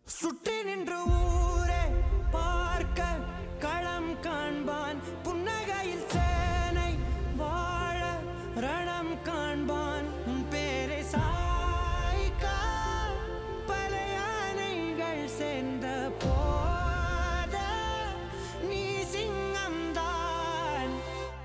சுற்றி நின்று ஊரே பார்க்க களம் காண்பான் புன்னகையில் சேனை வாழ ரணம் காண்பான் உன் பேரை சாய்க்க பல யானைகள் சேர்ந்த போத நீ சிங்கம்தான்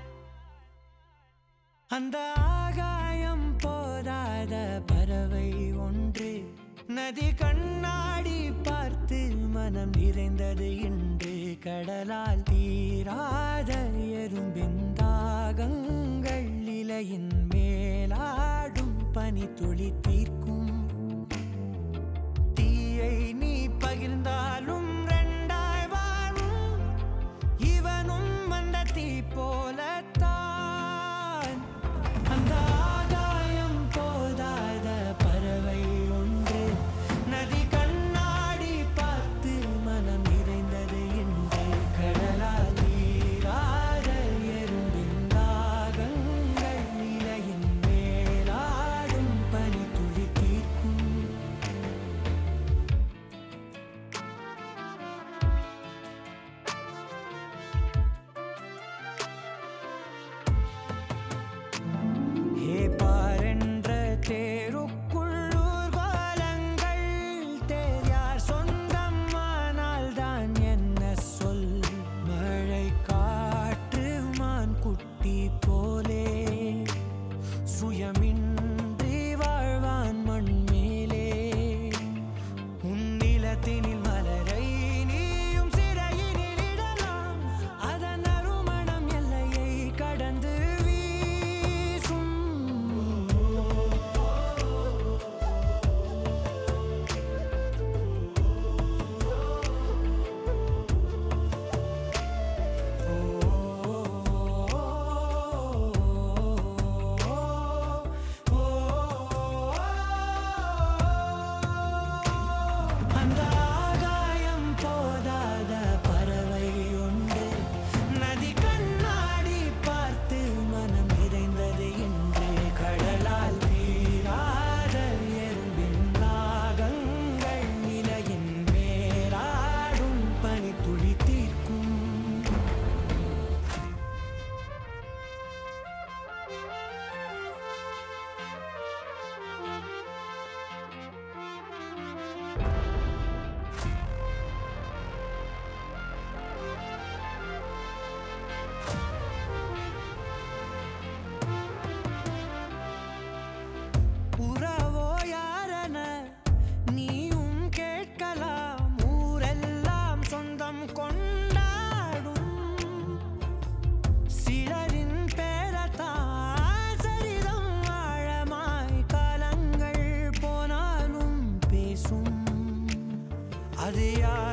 அந்த ஆகாயம் போதாத பறவை ஒன்று நதி கண்ணாடி பார்த்து மனம் நிறைந்தது இன்று கடலால் தீராத எறும்பின் தாகங்கள் இலையின் மேலாடும் பனி துளி தீர்க்கும் தீயை நீ பகிர்ந்தாலும் ரெண்டாய் வாழும் இவனும் அந்த தீ போலத்தான் அந்த ஆகாயம் போதாத பறவை ஒன்று நதி கண்ணாடி பார்த்து மனம் நிறைந்தது இன்று கடலால் நீராத எறும்பின் தாகங்கள் இலையின் மேலாடும் பனி துளி தீர்க்கும் ஹே பாரென்ற தேருக்குள்ளூர் கோலங்கள் தேர் சொந்தம் ஆனால் தான் என்ன சொல் மழை காற்று மான் குட்டி போலே சுயமின்றி வாழ்வான் மண் மேலே உன் நிலத்தினில் மலரை நீயும் சிறையினில் இடலாம் அதன் அருமணம் எல்லையை கடந்து வீசும் அந்த ஆகாயம் போதாத பறவை உண்டு நதி கண்ணாடி பார்த்து மனம் நிறைந்தது இன்று கடலால் தீராத எறும்பின் நாகங்கள் நிலையின் மேலாடும் பனி துளி தீர்க்கும் உறவோ யாரென நீயும் கேட்கலாம் ஊரெல்லாம் சொந்தம் கொண்டாடும் சிலரின் பேரத்தான் சரிதம் ஆழமாய் காலங்கள் போனாலும் பேசும் அது யார்